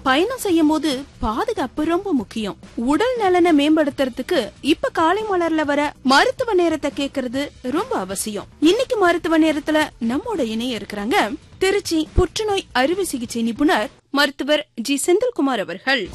பயணம் செய்யும் போது பாதுகாப்பு ரொம்ப முக்கியம் உடல் நலனை மேம்படுத்துறதுக்கு இப்ப காலை மலர்ல வர மருத்துவ நேரத்தை கேக்குறது ரொம்ப அவசியம் இன்னைக்கு மருத்துவ நேரத்துல நம்மோட இணைய இருக்கிறாங்க திருச்சி புற்றுநோய் அறுவை சிகிச்சை நிபுணர் மருத்துவர் ஜி செந்தில்குமார் அவர்கள்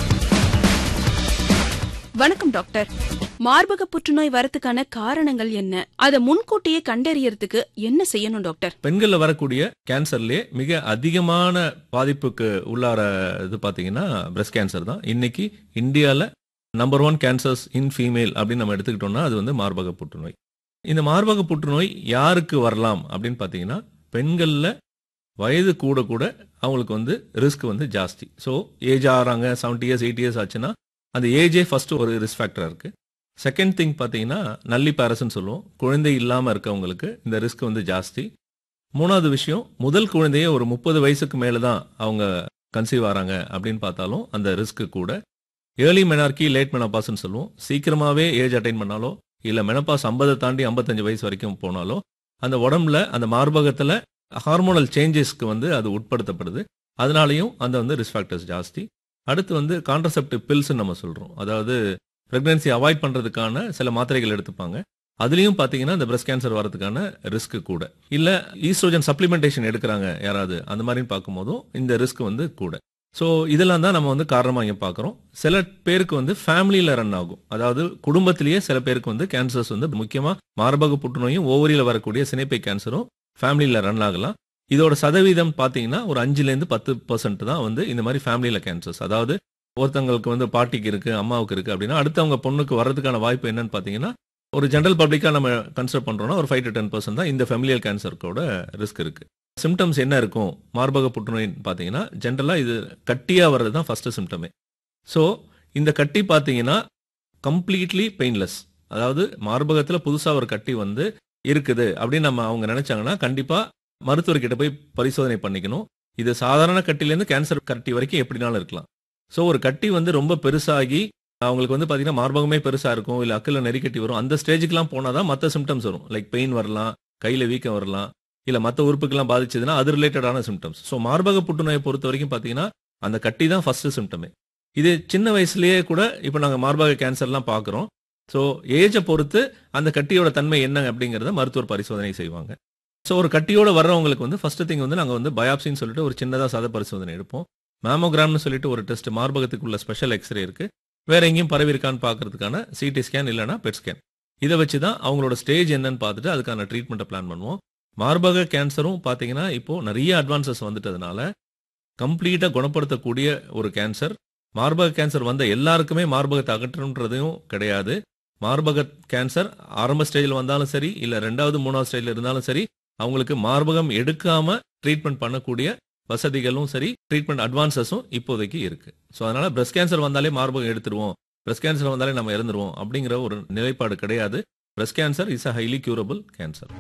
வணக்கம் டாக்டர் மார்பக புற்றுநோய் வரதுக்கான காரணங்கள் என்ன அதை முன்கூட்டியே கண்டறியறதுக்கு என்ன செய்யணும் டாக்டர் பெண்கள்ல வரக்கூடிய கேன்சர்லயே மிக அதிகமான பாதிப்புக்கு உள்ளார இது பாத்தீங்கன்னா பிரஸ்ட் கேன்சர் தான் இன்னைக்கு இந்தியால number one cancers in female அப்படின்னு நம்ம எடுத்துக்கிட்டோம்னா அது வந்து மார்பக புற்றுநோய் இந்த மார்பக புற்றுநோய் யாருக்கு வரலாம் அப்படின்னு பாத்தீங்கன்னா பெண்கள்ல வயது கூட கூட அவங்களுக்கு வந்து ரிஸ்க் வந்து ஜாஸ்தி ஸோ ஏஜ் ஆறாங்க செவன்டி இயர்ஸ் எயிட் இயர்ஸ் ஆச்சுன்னா அந்த ஏஜே ஃபர்ஸ்ட் ஒரு ரிஸ்க் ஃபேக்டரா இருக்கு செகண்ட் திங் பார்த்தீங்கன்னா நல்லி பேரஸ்ன்னு சொல்லுவோம் குழந்தை இல்லாமல் இருக்கவங்களுக்கு இந்த ரிஸ்க் வந்து ஜாஸ்தி மூணாவது விஷயம் முதல் குழந்தையே ஒரு முப்பது வயசுக்கு மேலே தான் அவங்க கன்சீவ் ஆறாங்க அப்படின்னு பார்த்தாலும் அந்த ரிஸ்க் கூட ஏர்லி மெனார்கி லேட் மெனப்பாஸ்ன்னு சொல்லுவோம் சீக்கிரமாகவே ஏஜ் அட்டைன் பண்ணாலோ இல்லை மெனப்பாஸ் ஐம்பதை தாண்டி ஐம்பத்தஞ்சு வயசு வரைக்கும் போனாலோ அந்த உடம்புல அந்த மார்பகத்தில் ஹார்மோனல் சேஞ்சஸ்க்கு வந்து அது உட்படுத்தப்படுது அதனாலையும் அந்த வந்து ரிஸ்க் ஃபேக்டர்ஸ் ஜாஸ்தி அடுத்து வந்து கான்ட்ரசெப்டிவ் பில்ஸ்ன்னு நம்ம சொல்கிறோம் அதாவது பிரெக்னன்சி அவாய்ட் பண்ணுறதுக்கான சில மாத்திரைகள் எடுத்துப்பாங்க அதுலேயும் பார்த்தீங்கன்னா இந்த பிரஸ்ட் கேன்சர் வரதுக்கான ரிஸ்க் கூட இல்லை ஈஸ்ட்ரோஜன் சப்ளிமெண்டேஷன் எடுக்கிறாங்க யாராவது அந்த மாதிரின்னு பார்க்கும்போதும் இந்த ரிஸ்க் வந்து கூட ஸோ இதெல்லாம் தான் நம்ம வந்து காரணமாக இங்கே பார்க்குறோம் சில பேருக்கு வந்து ஃபேமிலியில் ரன் ஆகும் அதாவது குடும்பத்திலேயே சில பேருக்கு வந்து கேன்சர்ஸ் வந்து முக்கியமாக மார்பக புற்றுநோயும் ஓவரியில் வரக்கூடிய சினைப்பை கேன்சரும் ஃபேமிலியில் ரன் ஆகலாம் இதோட சதவீதம் பார்த்தீங்கன்னா ஒரு அஞ்சுலேருந்து பத்து பர்சன்ட் தான் வந்து இந்த மாதிரி ஃபேமிலியில் கேன்சர்ஸ் அதாவது ஒருத்தங்களுக்கு வந்து பாட்டிக்கு இருக்கு அம்மாவுக்கு இருக்கு அப்படின்னா அடுத்தவங்க பொண்ணுக்கு வர்றதுக்கான வாய்ப்பு என்னன்னு பார்த்தீங்கன்னா ஒரு ஜென்ரல் பப்ளிக்காக நம்ம கன்சிடர் பண்ணுறோம்னா ஒரு ஃபைவ் டு டென் பர்சன்ட் தான் இந்த ஃபெமிலியல் கேன்சருக்கோட ரிஸ்க் இருக்கு சிம்டம்ஸ் என்ன இருக்கும் மார்பக புற்றுநோயின்னு பார்த்தீங்கன்னா ஜென்ரலாக இது கட்டியாக வர்றது தான் ஃபர்ஸ்ட் சிம்டமே ஸோ இந்த கட்டி பார்த்தீங்கன்னா கம்ப்ளீட்லி பெயின்லெஸ் அதாவது மார்பகத்தில் புதுசாக ஒரு கட்டி வந்து இருக்குது அப்படின்னு நம்ம அவங்க நினைச்சாங்கன்னா கண்டிப்பாக மருத்துவர்கிட்ட போய் பரிசோதனை பண்ணிக்கணும் இது சாதாரண கட்டிலேருந்து கேன்சர் கட்டி வரைக்கும் எப்படினாலும் இருக்கலாம் ஸோ ஒரு கட்டி வந்து ரொம்ப பெருசாகி அவங்களுக்கு வந்து பார்த்தீங்கன்னா மார்பகமே பெருசாக இருக்கும் இல்லை அக்கில் நெறிக்கட்டி வரும் அந்த ஸ்டேஜுக்குலாம் போனால் தான் மற்ற சிம்டம்ஸ் வரும் லைக் பெயின் வரலாம் கையில் வீக்கம் வரலாம் இல்லை மற்ற உறுப்புக்கெல்லாம் பாதிச்சதுன்னா அது ரிலேட்டடான சிம்டம்ஸ் ஸோ மார்பக புற்றுநோயை பொறுத்த வரைக்கும் பார்த்தீங்கன்னா அந்த கட்டி தான் ஃபர்ஸ்ட் சிம்டமே இது சின்ன வயசுலயே கூட இப்போ நாங்கள் மார்பக கேன்சர்லாம் பார்க்குறோம் ஸோ ஏஜை பொறுத்து அந்த கட்டியோட தன்மை என்ன அப்படிங்கிறத மருத்துவர் பரிசோதனை செய்வாங்க ஸோ ஒரு கட்டியோட வர்றவங்களுக்கு வந்து ஃபர்ஸ்ட் திங் வந்து நாங்கள் வந்து பயாப்சின்னு சொல்லிட்டு ஒரு சின்னதாக சத பரிசோதனை எடுப்போம் மேமோகிராம்னு சொல்லிட்டு ஒரு டெஸ்ட் மார்பகத்துக்குள்ள ஸ்பெஷல் எக்ஸ்ரே இருக்கு வேற எங்கேயும் பரவி இருக்கான்னு பார்க்கறதுக்கான சிடி ஸ்கேன் இல்லைனா பெட் ஸ்கேன் இதை வச்சு தான் அவங்களோட ஸ்டேஜ் என்னன்னு பார்த்துட்டு அதுக்கான ட்ரீட்மெண்ட்டை பிளான் பண்ணுவோம் மார்பக கேன்சரும் பார்த்தீங்கன்னா இப்போ நிறைய அட்வான்சஸ் வந்துட்டதுனால கம்ப்ளீட்டாக குணப்படுத்தக்கூடிய ஒரு கேன்சர் மார்பக கேன்சர் வந்த எல்லாருக்குமே மார்பகத்தை அகற்றணுன்றதையும் கிடையாது மார்பக கேன்சர் ஆரம்ப ஸ்டேஜில் வந்தாலும் சரி இல்லை ரெண்டாவது மூணாவது ஸ்டேஜில் இருந்தாலும் சரி அவங்களுக்கு மார்பகம் எடுக்காம ட்ரீட்மெண்ட் பண்ணக்கூடிய வசதிகளும் சரி ட்ரீட்மெண்ட் அட்வான்சஸும் இப்போதைக்கு இருக்கு ஸோ அதனால பிரஸ்ட் கேன்சர் வந்தாலே மார்பகம் எடுத்துருவோம் பிரஸ்ட் கேன்சர் வந்தாலே நம்ம இறந்துருவோம் அப்படிங்கிற ஒரு நிலைப்பாடு கிடையாது breast cancer is a highly curable cancer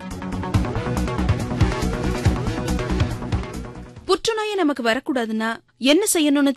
புற்றுநோயை நமக்கு வரக்கூடாதுன்னா என்ன செய்யணும்னு